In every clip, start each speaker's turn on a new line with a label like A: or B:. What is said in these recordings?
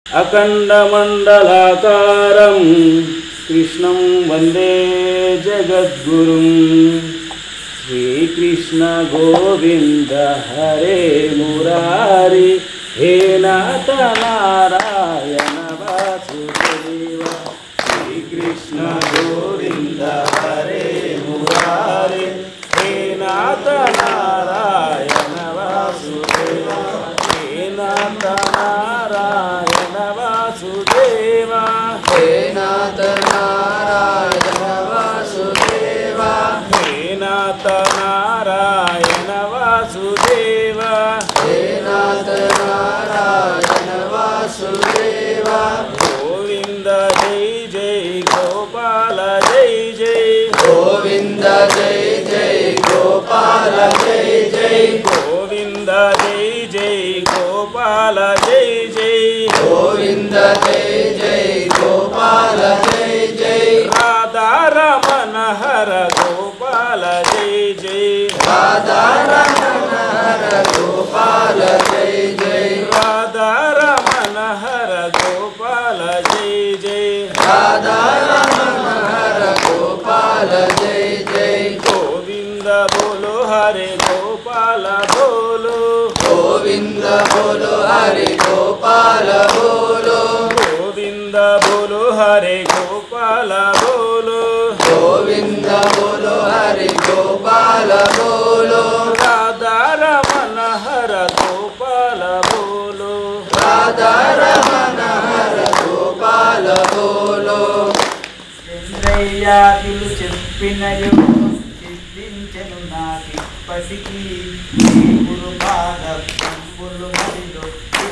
A: అఖండమండలాకారం కృష్ణం వందే జగద్గురుం శ్రీకృష్ణ గోవింద హరే మురారి హే నాథ నారాయణ వాసుదేవ శ్రీకృష్ణ గోవింద హరే మురారి హే నాథ నారాయణ వాసుదేవ హే నాథ నారాయణ వాసుదేవ
B: హే నాథ నారాయణ వాసుదేవ
A: హే నాథ నారాయణ వాసుదేవ
B: హే నాథ నారాయణ వాసుదేవ
A: గోవింద జై జై గోపాల జై జై
B: గోవింద జై జై గోపాల జై జై
A: గోవింద జై జై గోపాల జై జై
B: గోవింద జై జై గోపాల జై జై
A: రాధారమణ హర గోపాల జై జై
B: రాధారమణ హర గోపాల జై జై
A: రాధారమణ హర గోపాల జై జై
B: రాధారమణ హర గోపాల జై జై
A: గోవింద బోలో హరే గోపాల బోలో
B: గోవింద బోలో హరి గోపాల బోలో
A: గోవింద బోలో హరే గోపాల బోలో
B: గోవింద బోలో హరి గోపాల బోలో
A: రాధారమణ హర గోపాల బోలో
B: రాధారమణ హర గోపాల బోలో
C: చంద్రయ్యాదులు చెప్పినయో సిద్ధించను నాకిప్పటికీ గురు పాద పంపులు మరిలో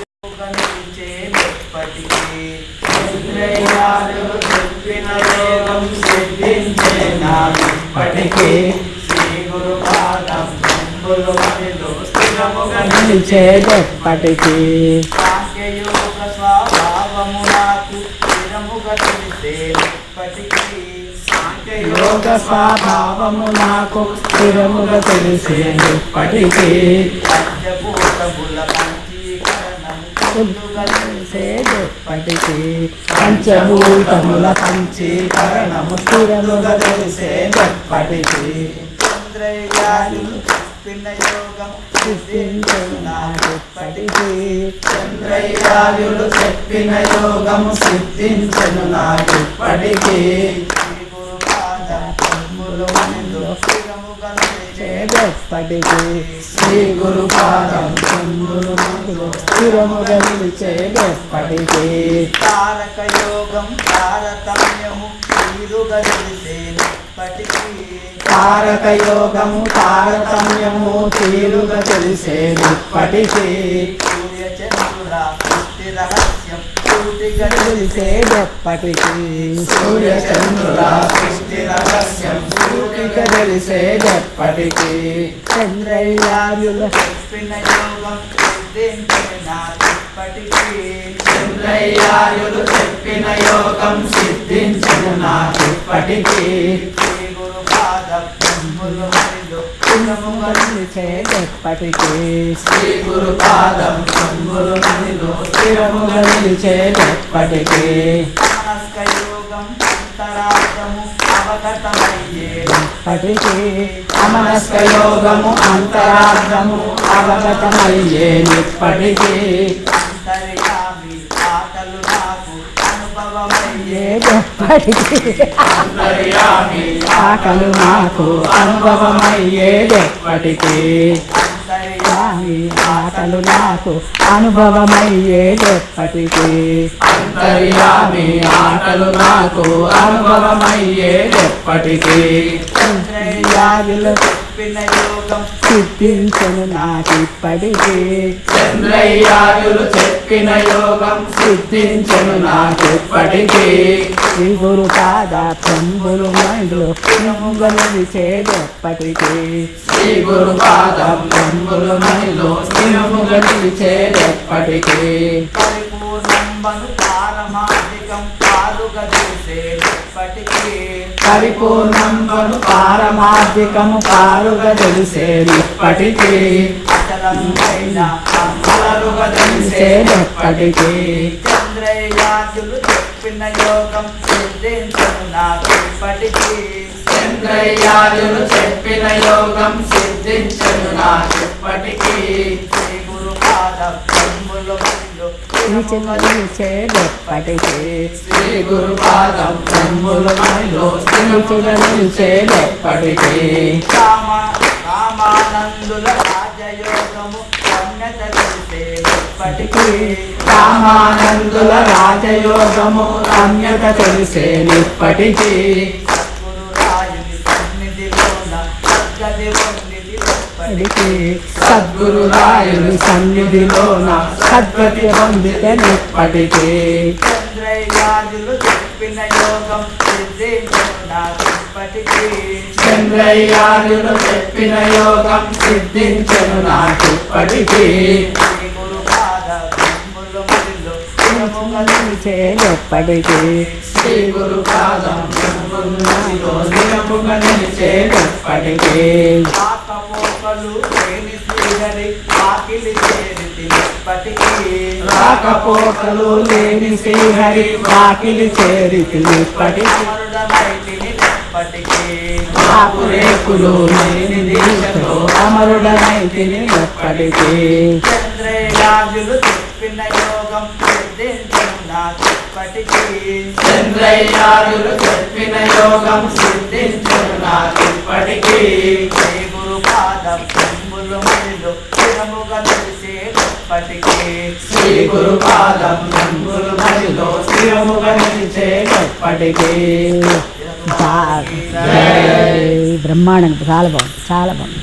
C: నిలిచేపటికి చంద్రయ్యాదులు చెప్పిన యోగం సిద్ధించే నాకిప్పటికీ శ్రీ గురు పాద పంపులు మరిలో స్థిరముగా
D: నిలిచేదెప్పటికీ
C: సాంఖ్యయోగ స్వభావము నాకు స్థిరముగా తెలిసేపటికి
D: యోగ స్వభావము నాకు స్థిరముగా తెలిసేదెప్పటికీ
C: పంచభూతముల పంచీకరణము ముందుగా
D: తెలిసేదెప్పటికీ పంచభూతముల పంచీకరణము స్థిరముగా తెలిసేదెప్పటికీ
C: చంద్రయాయులు చెప్పిన యోగం
D: సిద్ధించను నాకెప్పటికీ
B: చంద్రయ్యాయులు చెప్పిన యోగము సిద్ధించను నాకిప్పటికీ
C: శ్రీ గురు పాద పంపులు మనలో స్థిరముగా
D: చేదెప్పటికీ
B: శ్రీ గురు పాదం
D: చంద్రులు మనలో స్థిరముగా నిలిచేదెప్పటికీ
C: తారక యోగం తారతమ్యము తీరుగా తెలిసేపటికి
D: తారక యోగము తారతమ్యము తీరుగా తెలిసేదెప్పటికీ
C: సూర్య చంద్రుల సృష్టి రహస్యం పూర్తిగా
D: తెలిసేదెప్పటికీ
B: సూర్య చంద్రుల సృష్టి రహస్యం
D: సూటిగా తెలిసేదెప్పటికీ చంద్రయ్యాయుల
C: చెప్పిన యోగం సిద్ధించిన నాకిప్పటికీ
B: చంద్రయ్యాయులు చెప్పిన యోగం సిద్ధించను నాకిప్పటికీ
C: శ్రీ గురు పాద బ్రహ్ములు మరిలో స్థిరముగా
D: నిలిచేదెప్పటికీ
B: శ్రీ గురు పాదం శంభులు మదిలో
D: స్థిరముగా నిలిచేదెప్పటికీ
C: మనస్క యోగం అంతరార్థము అవగతమయ్యేది
D: పటికి అమనస్క యోగము అంతరార్థము అవగతమయ్యేనిప్పటికీ
C: అంతర్యామి ఆటలు నాకు అనుభవమయ్యే
D: ఏదెప్పటికీ
B: అంతర్యామి
D: ఆకలు నాకు అనుభవమయ్యేదెప్పటికీ
C: అంతర్యామి
D: స్వామి ఆకలు నాకు అనుభవమయ్యేదెప్పటికీ
B: అంతర్యామి ఆటలు నాకు అనుభవమయ్యేదెప్పటికీ
D: చంద్రయాగులు
C: చెప్పిన యోగం
D: సిద్ధించను నాకిప్పటికీ
B: చంద్రయ్యాయులు చెప్పిన యోగం సిద్ధించను నాకెప్పటికీ
D: శ్రీ గురు పాద ప్రభులు మైండ్లు నిలిచేదెప్పటికీ
B: శ్రీ గురు పాదం నంబులు మనిలో స్థిరముగా నిలిచేదెప్పటికీ
C: పరిపూర్ణంబను పారమార్థికం పాలుగా చేసేటప్పటికీ
D: పరిపూర్ణంబను పారమార్థికము పారుగా తెలిసేది ఇప్పటికీ
C: అచలమైన అంగుల
B: పాలుగా తెలిసేదెప్పటికీ
C: చంద్రయాజులు చెప్పిన యోగం సిద్ధించను నాకు ఇప్పటికీ
B: చంద్రయాజులు చెప్పిన యోగం సిద్ధించను నాకెప్పటికీ
C: శ్రీ గురు పాద బ్రహ్ములు
D: నిలిచేదెప్పటికీ
B: శ్రీ గురు పాదం బ్రహ్ములు మనలో స్థిరముచేదెప్పటికీ
C: రామ రామానందుల రాజయోగము రమ్యత తెలిసే ఇప్పటికీ
B: రామానందుల రాజయోగము రమ్యత తెలిసేనిప్పటికీ
C: సద్గురు రాయుని సన్నిధిలోన సద్గది వందిది ఇప్పటికీ
B: సద్గురు రాయుని సన్నిధిలోన సద్గతి పొందితేనిప్పటికీ
C: చంద్రయాజులు చెప్పిన యోగం సిద్ధించను నాకు ఇప్పటికీ
B: చంద్రయ్యారులు చెప్పిన యోగం సిద్ధించను నాకిప్పటికీ
C: శ్రీ గురు పాద బ్రహ్ములు మరిలో స్థిరముగా
D: నిలిచేదెప్పటికీ
B: శ్రీ గురు పాదం బ్రహ్మములో స్థిరముగా నిలిచేదెప్పటికీ
C: రాకపోకలు లేని శ్రీహరి ఆకిలి చేరితి ఇప్పటికీ
B: రాకపోకలు లేని శ్రీహరి వాకిలి చేరితినిప్పటికీ
C: అమరుడనైతిని ఇప్పటికీ
B: ఆపు రేకులు లేని దీక్షతో అమరుడనైతిని ఎప్పటికీ
C: చంద్రయాజులు చెప్పిన యోగం సిద్ధించను నాకు ఇప్పటికీ
B: చంద్రయ్యారులు చెప్పిన యోగం సిద్ధించను నాకిప్పటికీ
C: శ్రీ గురు పాద బ్రహ్ములు మరిలో స్థిరముగా తెలిసే ఇప్పటికీ
B: శ్రీ గురు పాదం బ్రహ్ములు మరిలో స్థిరముగా నిలిచేటప్పటికీ
D: బా- జై బ్రహ్మాండంగా చాలా బాగుంది చాలా బాగుంది